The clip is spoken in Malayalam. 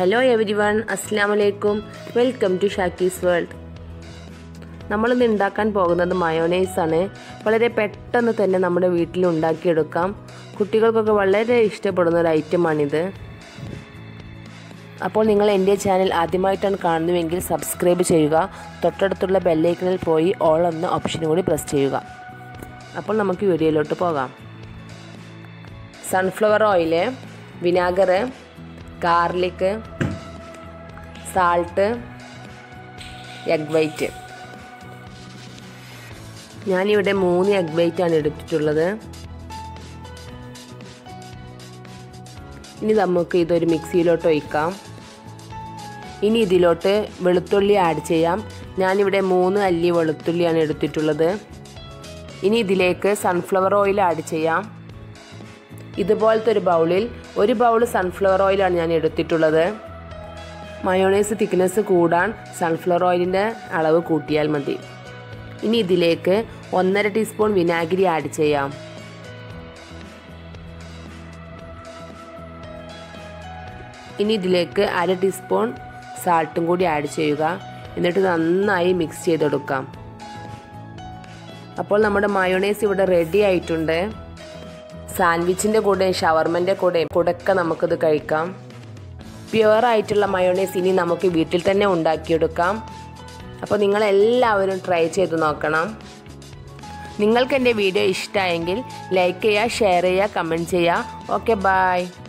ഹലോ എവരി വൺ അസ്സാം വലൈക്കും വെൽക്കം ടു ഷാക്കീസ് വേൾഡ് നമ്മളിന്ന് ഉണ്ടാക്കാൻ പോകുന്നത് മയോനൈസ് ആണ് വളരെ പെട്ടെന്ന് തന്നെ നമ്മുടെ വീട്ടിൽ ഉണ്ടാക്കിയെടുക്കാം കുട്ടികൾക്കൊക്കെ വളരെ ഇഷ്ടപ്പെടുന്ന ഒരു ഐറ്റമാണിത് അപ്പോൾ നിങ്ങൾ എൻ്റെ ചാനൽ ആദ്യമായിട്ടാണ് കാണുന്നതെങ്കിൽ സബ്സ്ക്രൈബ് ചെയ്യുക തൊട്ടടുത്തുള്ള ബെല്ലൈക്കണിൽ പോയി ഓൾ എന്ന ഓപ്ഷൻ കൂടി പ്രസ് ചെയ്യുക അപ്പോൾ നമുക്ക് വീഡിയോയിലോട്ട് പോകാം sunflower oil vinegar garlic salt egg white ഞാനിവിടെ മൂന്ന് എഗ് വൈറ്റാണ് എടുത്തിട്ടുള്ളത് ഇനി നമുക്ക് ഇതൊരു മിക്സിയിലോട്ട് ഒഴിക്കാം ഇനി ഇതിലോട്ട് വെളുത്തുള്ളി ആഡ് ചെയ്യാം ഞാനിവിടെ മൂന്ന് അല്ലി വെളുത്തുള്ളിയാണ് എടുത്തിട്ടുള്ളത് ഇനി ഇതിലേക്ക് സൺഫ്ലവർ ഓയിൽ ആഡ് ചെയ്യാം ഇതുപോലത്തെ ഒരു ബൗളിൽ ഒരു ബൗൾ സൺഫ്ലവർ ഓയിലാണ് ഞാൻ എടുത്തിട്ടുള്ളത് മയോണൈസ് തിക്നെസ് കൂടാൻ സൺഫ്ലവർ ഓയിലിൻ്റെ അളവ് കൂട്ടിയാൽ മതി ഇനി ഇതിലേക്ക് ഒന്നര ടീസ്പൂൺ വിനാഗിരി ആഡ് ചെയ്യാം ഇനി ഇതിലേക്ക് അര ടീസ്പൂൺ സാൾട്ടും കൂടി ആഡ് ചെയ്യുക എന്നിട്ട് നന്നായി മിക്സ് ചെയ്തെടുക്കാം അപ്പോൾ നമ്മുടെ മയോണൈസ് ഇവിടെ റെഡി ആയിട്ടുണ്ട് സാൻഡ്വിച്ചിൻ്റെ കൂടെ ഷവർമൻ്റെ കൂടെ കൂടെയൊക്കെ നമുക്കിത് കഴിക്കാം പ്യുവർ ആയിട്ടുള്ള മയോണൈസ് ഇനി നമുക്ക് വീട്ടിൽ തന്നെ ഉണ്ടാക്കിയെടുക്കാം അപ്പോൾ നിങ്ങളെല്ലാവരും ട്രൈ ചെയ്ത് നോക്കണം നിങ്ങൾക്ക് എൻ്റെ വീഡിയോ ഇഷ്ടമായെങ്കിൽ ലൈക്ക് ചെയ്യുക ഷെയർ ചെയ്യുക കമൻറ്റ് ചെയ്യുക ഓക്കെ ബായ്